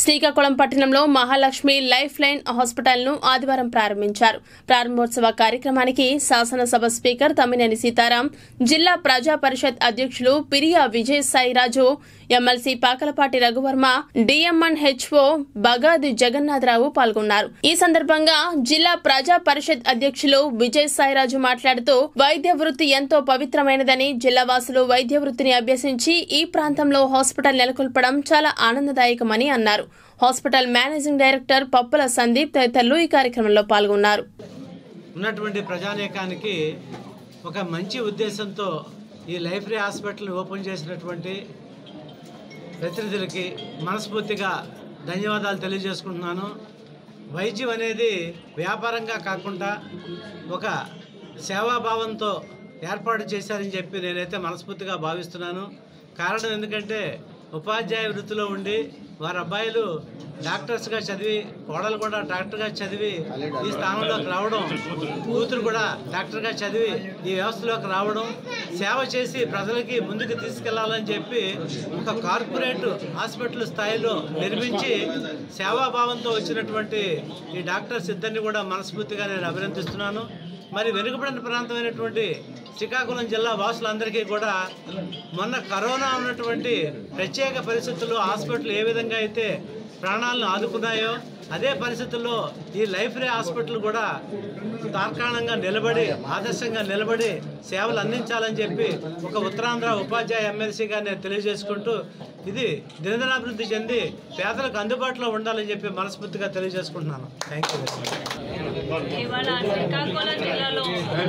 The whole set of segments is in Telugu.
శ్రీకాకుళం పట్టణంలో మహాలక్ష్మి లైఫ్ లైన్ హాస్పిటల్ ను ఆదివారం ప్రారంభించారు ప్రారంభోత్సవ కార్యక్రమానికి శాసనసభ స్పీకర్ తమ్మినేని సీతారాం జిల్లా ప్రజా పరిషత్ అధ్యక్షులు Piriya Vijayasairaju MLC Pakalapati Raghuvarma DM and HO Bagadi Jagannatha Rao పాల్గొన్నారు ఈ సందర్భంగా జిల్లా ప్రజా పరిషత్ అధ్యక్షులు విజయసాయిరాజు మాట్లాడుతూ వైద్య వృత్తి ఎంతో పవిత్రమైనదని జిల్లా వాసులు వైద్య వృత్తిని అభ్యసించి ఈ ప్రాంతంలో హాస్పిటల్ నెలకొల్పడం చాలా ఆనందదాయకమని అన్నారు హాస్పిటల్ మేనేజింగ్ డైరెక్టర్ పప్పుల సందీప్ తదితరులు ఈ కార్యక్రమంలో పాల్గొన్నారు ఉన్నటువంటి ప్రజానీకానికి ఒక మంచి ఉద్దేశంతో ఈ లైఫ్ రీ హాస్పిటల్ ఓపెన్ చేసినటువంటి ప్రతినిధులకి మనస్ఫూర్తిగా ధన్యవాదాలు తెలియజేసుకుంటున్నాను వైద్యం అనేది వ్యాపారంగా కాకుండా ఒక సేవాభావంతో ఏర్పాటు చేశారని చెప్పి నేనైతే మనస్ఫూర్తిగా భావిస్తున్నాను కారణం ఎందుకంటే ఉపాధ్యాయ వృత్తిలో ఉండి వారి అబ్బాయిలు డాక్టర్స్గా చదివి కోడలు కూడా డాక్టర్గా చదివి ఈ స్థానంలోకి రావడం కూతురు కూడా డాక్టర్గా చదివి ఈ వ్యవస్థలోకి రావడం సేవ చేసి ప్రజలకి ముందుకు తీసుకెళ్లాలని చెప్పి ఒక కార్పొరేట్ హాస్పిటల్ స్థాయిలో నిర్మించి సేవాభావంతో వచ్చినటువంటి ఈ డాక్టర్స్ ఇద్దరిని కూడా మనస్ఫూర్తిగా నేను అభినందిస్తున్నాను మరి వెనుకబడిన ప్రాంతమైనటువంటి శ్రీకాకుళం జిల్లా వాసులందరికీ కూడా మొన్న కరోనా ఉన్నటువంటి ప్రత్యేక పరిస్థితుల్లో హాస్పిటల్ ఏ విధంగా అయితే ప్రాణాలను ఆదుకున్నాయో అదే పరిస్థితుల్లో ఈ లైఫ్ రే హాస్పిటల్ కూడా తార్కాణంగా నిలబడి ఆదర్శంగా నిలబడి సేవలు అందించాలని చెప్పి ఒక ఉత్తరాంధ్ర ఉపాధ్యాయ ఎమ్మెల్సీగా నేను తెలియజేసుకుంటూ ఇది దినదినాభివృద్ధి చెంది పేదలకు అందుబాటులో ఉండాలని చెప్పి మనస్ఫూర్తిగా తెలియజేసుకుంటున్నాను థ్యాంక్ యూ ఇవాళ శ్రీకాకుళం జిల్లాలో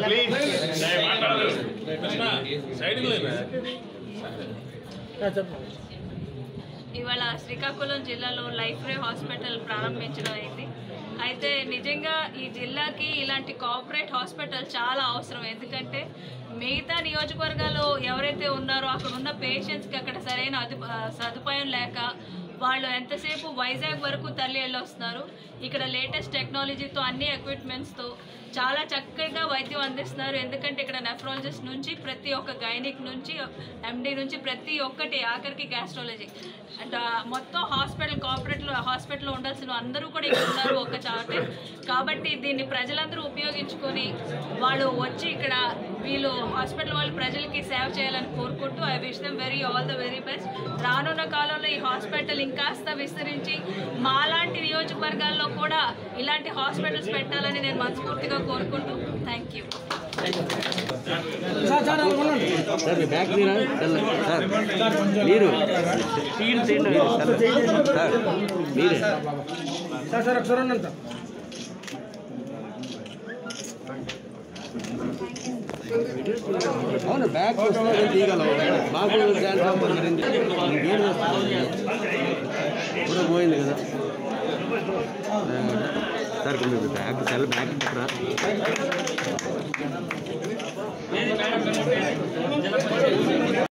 ఇవాళ శ్రీకాకుళం జిల్లాలో లైఫ్ రే హాస్పిటల్ ప్రారంభించడం అయింది అయితే నిజంగా ఈ జిల్లాకి ఇలాంటి కోఆపరేట్ హాస్పిటల్ చాలా అవసరం ఎందుకంటే మిగతా నియోజకవర్గాల్లో ఎవరైతే ఉన్నారో అక్కడ ఉన్న పేషెంట్స్కి అక్కడ సరైన అదు సదుపాయం లేక వాళ్ళు ఎంతసేపు వైజాగ్ వరకు తల్లి వెళ్ళొస్తున్నారు ఇక్కడ లేటెస్ట్ టెక్నాలజీతో అన్ని ఎక్విప్మెంట్స్తో చాలా చక్కగా వైద్యం అందిస్తున్నారు ఎందుకంటే ఇక్కడ నెఫ్రాలజిస్ట్ నుంచి ప్రతి ఒక్క గైనిక్ నుంచి ఎండి నుంచి ప్రతి ఒక్కటి ఆఖరికి గ్యాస్ట్రాలజీ అండ్ మొత్తం హాస్పిటల్ కార్పొరేట్లో హాస్పిటల్లో ఉండాల్సిన అందరూ కూడా ఇక్కడ ఉన్నారు ఒక చాటే కాబట్టి దీన్ని ప్రజలందరూ ఉపయోగించుకొని వాళ్ళు వచ్చి ఇక్కడ వీళ్ళు హాస్పిటల్ వాళ్ళు ప్రజలకి సేవ చేయాలని కోరుకుంటూ I wish them very all the very best రానున్న కాలంలో ఈ హాస్పిటల్ ఇంకాస్త విస్తరించి మాలాంటి నియోజకవర్గాల్లో కూడా ఇలాంటి హాస్పిటల్స్ పెట్టాలని నేను మనస్ఫూర్తిగా కోరుకుంటూ థ్యాంక్ యూ సార్ మీ బ్యాగ్ మీరా సార్ మీరు తీయండి తీయండి సార్ మీరే అవును బ్యాగ్ వస్తే తీయగలం మాకు ఛాన్స్ అవ్వదు ఇంకేం కూడా పోయింది కదా సార్ మీరు బ్యాగ్ చాలా బ్యాగ్ పెట్టరా